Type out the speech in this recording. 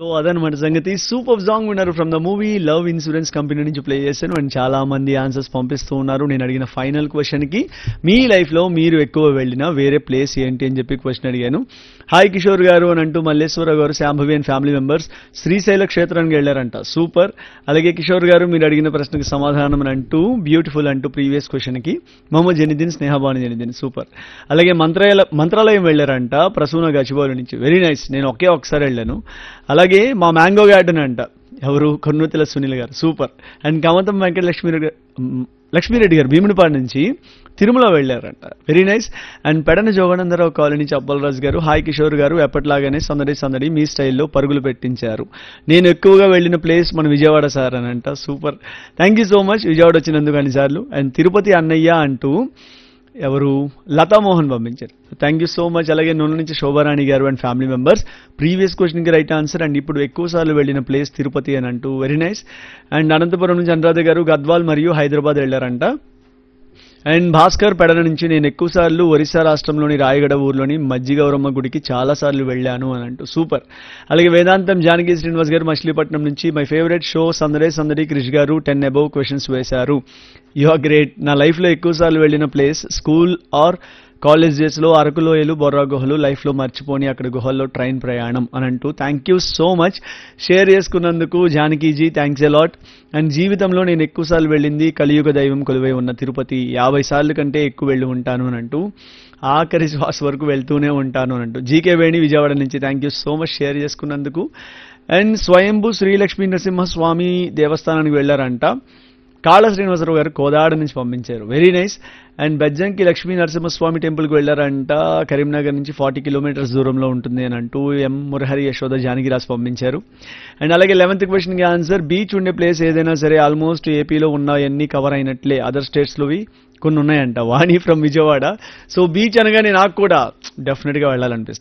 so అదనమాట సంగతి super song విన్నారు from the movie love insurance company నుంచి ప్లే చేశాను అండ్ చాలా మంది ఆన్సర్స్ పంపిస్తూ ఉన్నారు నేను అడిగిన ఫైనల్ క్వశ్చన్ కి మీ లైఫ్ లో మీరు ఎక్కువ వెళ్ళిన వేరే ప్లేస్ ఏంటి అని చెప్పి క్వశ్చన్ అడిగాను హాయ్ కిషోర్ గారు అని అంటూ మల్లేశ్వర గారు Shambhavi and family members Srisaila క్షేత్రానికి వెళ్ళారంట సూపర్ అలాగే కిషోర్ గారు మీరు అడిగిన ప్రశ్నకు సమాధానం అని అంటూ బ్యూటిఫుల్ అంటూ ప్రీవియస్ క్వశ్చన్ కి మొహమ్మద్ జనిదిన్ స్నేహబాను జనిదిన్ సూపర్ అలాగే మంత్రాలయ మంత్రాలయం వెళ్ళారంట ప్రసూన గచ్చిబౌలి నుంచి వెరీ నైస్ నేను ఒకే ఒకసారి వెళ్ళాను అలాగే మా మ్యాంగో గార్డెన్ అంట ఎవరు కొన్నుతిల సునీల్ గారు సూపర్ అండ్ కమతం వెంకట లక్ష్మీ లక్ష్మీరెడ్డి గారు భీమునిపాడు నుంచి తిరుమల వెళ్ళారంట very nice and Pedana Joganandarao colony నుంచి అబ్బలరాజు గారు హాయ్ కిషోర్ గారు ఎప్పటిలాగానే సందడి సందడి మీ స్టైల్లో పరుగులు పెట్టించారు నేను ఎక్కువగా వెళ్ళిన ప్లేస్ మన విజయవాడ సార్ అని అంట super thank you so much Vijayawada వచ్చినందుకు అన్నిసార్లు అండ్ తిరుపతి అన్నయ్య అంటూ ఎవరు లతామోహన్ పంపించారు థ్యాంక్ యూ సో మచ్ అలాగే నూనె నుంచి శోభారాణి గారు అండ్ ఫ్యామిలీ మెంబర్స్ ప్రీవియస్ క్వశ్చన్కి రైట్ ఆన్సర్ అండ్ ఇప్పుడు ఎక్కువ సార్లు వెళ్ళిన ప్లేస్ తిరుపతి అని అంటూ వెరీ నైస్ అండ్ అనంతపురం నుంచి అనురాధ గారు గద్వాల్ మరియు హైదరాబాద్ వెళ్ళారంట అండ్ భాస్కర్ పెడల నుంచి నేను ఎక్కువ సార్లు ఒరిస్సా రాష్ట్రంలోని రాయగడ ఊర్లోని మజ్జిగౌరమ్మ గుడికి చాలా సార్లు వెళ్ళాను అని అంటూ సూపర్ అలాగే వేదాంతం జానకి శ్రీనివాస్ గారు మచిలీపట్నం నుంచి మై ఫేవరెట్ షో సందడే సందడి క్రిష్ గారు టెన్ అబౌవ్ క్వశ్చన్స్ వేశారు యు ఆర్ గ్రేట్ నా లైఫ్లో ఎక్కువ సార్లు వెళ్ళిన ప్లేస్ స్కూల్ ఆర్ కాలేజ్ డేస్లో అరకు లోయలు బొర్రా గుహలు లైఫ్లో మర్చిపోని అక్కడ గుహల్లో ట్రైన్ ప్రయాణం అని అంటూ thank you so much share చేసుకున్నందుకు జానకీజీ థ్యాంక్స్ ఎలాట్ అండ్ జీవితంలో నేను ఎక్కువసార్లు వెళ్ళింది కలియుగ దైవం కొలువై ఉన్న తిరుపతి యాభై సార్లు కంటే ఎక్కువ వెళ్ళి ఉంటాను అని అంటూ ఆఖరి శ్వాస వరకు వెళ్తూనే ఉంటాను అని అంటూ జీకే వేణి విజయవాడ నుంచి thank you so much share చేసుకున్నందుకు అండ్ స్వయంభూ శ్రీలక్ష్మీ నరసింహస్వామి దేవస్థానానికి వెళ్ళారంట కాళ శ్రీనివాసరావు గారు కోదాడ నుంచి పంపించారు very nice and Bejjanki Lakshmi Narasimhaswamy టెంపుల్కి వెళ్ళారంట కరీంనగర్ నుంచి ఫార్టీ కిలోమీటర్స్ దూరంలో ఉంటుంది అని అంటూ ఎం మురహరి యశోద జానకిరాజ్ పంపించారు అండ్ అలాగే లెవెన్త్ క్వశ్చన్కి ఆన్సర్ బీచ్ ఉండే ప్లేస్ ఏదైనా సరే ఆల్మోస్ట్ ఏపీలో ఉన్నాయన్నీ కవర్ అయినట్లే అదర్ స్టేట్స్లోవి కొన్ని ఉన్నాయంట Vani from Vijayawada so beach అనగానే నాకు కూడా డెఫినెట్గా వెళ్ళాలనిపిస్తుంది